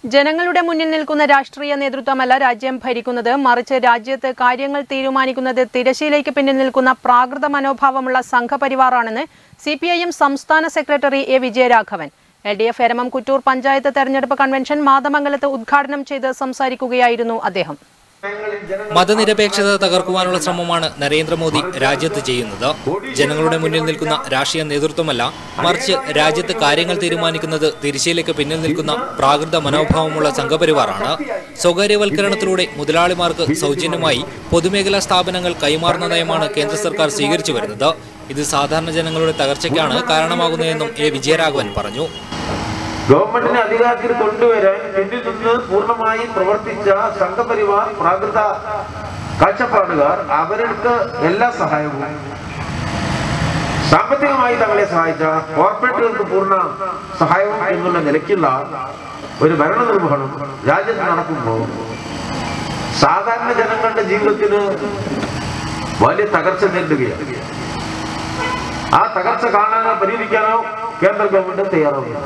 ജനങ്ങളുടെ മുന്നിൽ നിൽക്കുന്ന രാഷ്ട്രീയ നേതൃത്വമല്ല രാജ്യം ഭരിക്കുന്നത് മറിച്ച് രാജ്യത്ത് കാര്യങ്ങൾ തീരുമാനിക്കുന്നത് തിരശ്ശീലയ്ക്ക് പിന്നിൽ നിൽക്കുന്ന പ്രാകൃത മനോഭാവമുള്ള സംഘപരിവാറാണെന്ന് സി പി ഐ എം സംസ്ഥാന secretary A Vijayaraghavan L D F Eramam Kuttur panchayat തെരഞ്ഞെടുപ്പ് കൺവെൻഷൻ മാതമംഗലത്ത് ഉദ്ഘാടനം ചെയ്ത് സംസാരിക്കുകയായിരുന്നു അദ്ദേഹം മതനിരപേക്ഷത തകർക്കുവാനുള്ള ശ്രമമാണ് നരേന്ദ്രമോദി രാജ്യത്ത് ചെയ്യുന്നത് ജനങ്ങളുടെ മുന്നിൽ നിൽക്കുന്ന രാഷ്ട്രീയ നേതൃത്വമല്ല മറിച്ച് രാജ്യത്ത് കാര്യങ്ങൾ തീരുമാനിക്കുന്നത് തിരിശീലയ്ക്ക് പിന്നിൽ നിൽക്കുന്ന പ്രാകൃത മനോഭാവമുള്ള സംഘപരിവാറാണ് സ്വകാര്യവൽക്കരണത്തിലൂടെ മുതലാളിമാർക്ക് സൗജന്യമായി പൊതുമേഖലാ സ്ഥാപനങ്ങൾ കൈമാറുന്ന നയമാണ് കേന്ദ്ര സർക്കാർ സ്വീകരിച്ചു വരുന്നത് ഇത് സാധാരണ ജനങ്ങളുടെ തകർച്ചയ്ക്കാണ് കാരണമാകുന്നതെന്നും എ വിജയരാഘവൻ പറഞ്ഞു ഗവൺമെന്റിനെ അധികാരത്തിൽ കൊണ്ടുവരാൻ പിന്നിൽ നിന്ന് പൂർണ്ണമായി പ്രവർത്തിച്ച സംഘപരിവാർ പ്രാകൃത കാഴ്ചപ്പാടുകാർ അവർക്ക് എല്ലാ സഹായവും സാമ്പത്തികമായി തങ്ങളെ സഹായിച്ച കോർപ്പറേറ്റുകൾക്ക് പൂർണ്ണ സഹായവും എന്നുള്ള നിലയ്ക്കുള്ള ഒരു ഭരണനിർവഹണം രാജ്യത്ത് നടക്കുമ്പോൾ സാധാരണ ജനങ്ങളുടെ ജീവിതത്തിന് വലിയ തകർച്ച നേരിടുകയാണ് ആ തകർച്ച കാണാനോ പരിഹരിക്കാനോ കേന്ദ്ര ഗവൺമെന്റ് തയ്യാറാവുന്നു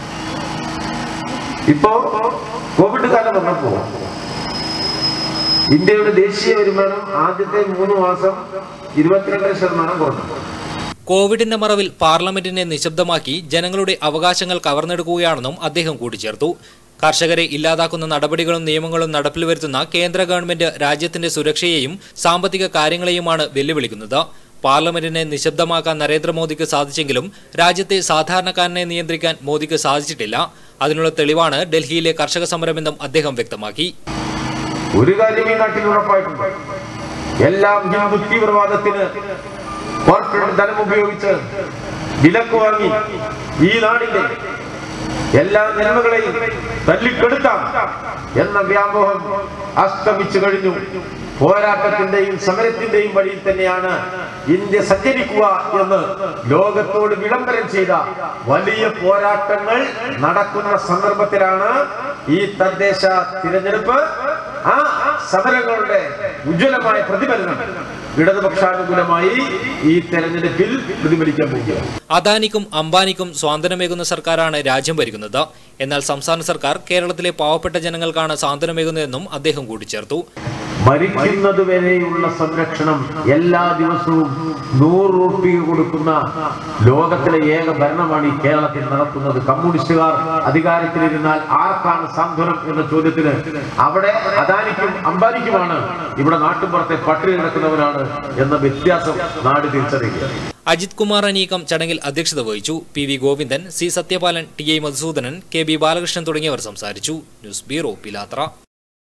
ഇപ്പോ കോവിഡ് കാലം വന്നപ്പോ ഇന്ത്യയുടെ ദേശീയ വരുമാനം ആദ്യത്തെ മൂന്ന് മാസം ഇരുപത്തിരണ്ട് ശതമാനം കുറഞ്ഞു കോവിഡിന്റെ മറവിൽ പാർലമെന്റിനെ നിശബ്ദമാക്കി ജനങ്ങളുടെ അവകാശങ്ങൾ കവർന്നെടുക്കുകയാണെന്നും അദ്ദേഹം കൂട്ടിച്ചേർത്തു കർഷകരെ ഇല്ലാതാക്കുന്ന നടപടികളും നിയമങ്ങളും നടപ്പിൽ വരുത്തുന്ന കേന്ദ്ര ഗവൺമെന്റ് രാജ്യത്തിന്റെ സുരക്ഷയെയും സാമ്പത്തിക കാര്യങ്ങളെയുമാണ് വെല്ലുവിളിക്കുന്നത് പാർലമെന്റിനെ നിശബ്ദമാക്കാൻ നരേന്ദ്രമോദിക്ക് സാധിച്ചെങ്കിലും രാജ്യത്തെ സാധാരണക്കാരനെ നിയന്ത്രിക്കാൻ മോദിക്ക് സാധിച്ചിട്ടില്ല അതിനുള്ള തെളിവാണ് ഡൽഹിയിലെ കർഷക സമരമെന്നും അദ്ദേഹം വ്യക്തമാക്കി ഒരു കാര്യം ഈ നാട്ടിൽ ഉറപ്പായിട്ടുണ്ട് എല്ലാം ഹിന്ദു തീവ്രവാദത്തിന് കോർപ്പറേറ്റ് ധനം ഉപയോഗിച്ച് വിലക്ക് വാങ്ങി ഈ നാടിന്റെ എല്ലാ നന്മകളെയും തല്ലിക്കെടുത്താം എന്ന വ്യാമോഹം അസ്തമിച്ചു കഴിഞ്ഞു പോരാട്ടത്തിന്റെയും സമരത്തിന്റെയും വഴിയിൽ തന്നെയാണ് ഇന്ത്യ സഞ്ചരിക്കുക എന്ന് ലോകത്തോട് വിളംബരം ചെയ്ത വലിയ പോരാട്ടങ്ങൾ നടക്കുന്ന സന്ദർഭത്തിലാണ് ഈ തദ്ദേശ തിരഞ്ഞെടുപ്പ് ആ സമരങ്ങളുടെ ഉജ്ജ്വലമായ പ്രതിഫലനം ഇടതുപക്ഷാനുകൂലമായി ഈ തെരഞ്ഞെടുപ്പിൽ പ്രതിഫലിക്കാൻ പോകുകയാണ് അദാനിക്കും അംബാനിക്കും സ്വാതന്ത്ര്യമേകുന്ന സർക്കാരാണ് രാജ്യം ഭരിക്കുന്നത് എന്നാൽ സംസ്ഥാന സർക്കാർ കേരളത്തിലെ പാവപ്പെട്ട ജനങ്ങൾക്കാണ് സ്വാതന്ത്ര്യമേകുന്നതെന്നും അദ്ദേഹം കൂട്ടിച്ചേർത്തു മരിക്കുന്നത് വരെയുള്ള സംരക്ഷണം എല്ലാ ദിവസവും നൂറ് റുപ്യ കൊടുക്കുന്ന ലോകത്തിലെ ഏക ഭരണമാണ് ഈ കേരളത്തിൽ നടക്കുന്നത് കമ്മ്യൂണിസ്റ്റുകാർ അധികാരത്തിലിരുന്നാൽ ആർക്കാണ് സാന്ത്വനം എന്ന ചോദ്യത്തിന് അവിടെ അദാനിക്കും അംബാനിക്കുമാണ് ഇവിടെ നാട്ടുപുറത്തെ പട്ടിണി കിടക്കുന്നവരാണ് എന്ന വ്യത്യാസം നാട് തിരിച്ചറിയുക അജിത് കുമാർ അനീകം ചടങ്ങിൽ അധ്യക്ഷത വഹിച്ചു P V Govindan C Sathyapalan T I Madhusudhanan K B Balakrishnan തുടങ്ങിയവർ സംസാരിച്ചു ന്യൂസ് ബ്യൂറോ പിലാത്ര